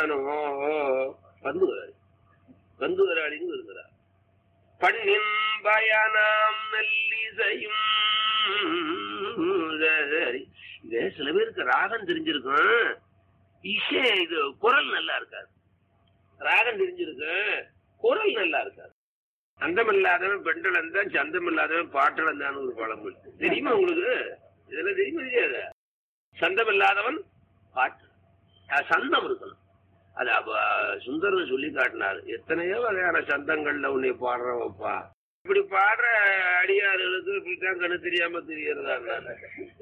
பயனோ பந்து பந்து வராளின்னு இருக்கிறார் பண்ணின் பயனாம் நல்லிசையும் இது சில பேருக்கு ராகம் தெரிஞ்சிருக்கும் இசை இது குரல் நல்லா இருக்காது ராகம் தெரிஞ்சிருக்கும் குரல் நல்லா இருக்காது சந்தம் இல்லாதவன் பெண்டலம் தான் சந்தம் இல்லாதவன் பாட்டலம் தான் ஒரு பழமொழி தெரியுமா உங்களுக்கு இதெல்லாம் தெரியுமா தெரியாத சந்தம் இல்லாதவன் பாட்டு அஹ் சந்தம் இருக்கணும் அது அப்ப சுந்தரர் சொல்லி காட்டினார் எத்தனையோ வகையான சந்தங்கள்ல உன்னை பாடுறவப்பா இப்படி பாடுற அடியார்களுக்கு இப்படித்தான் கண்ணு தெரியாம தெரியறதா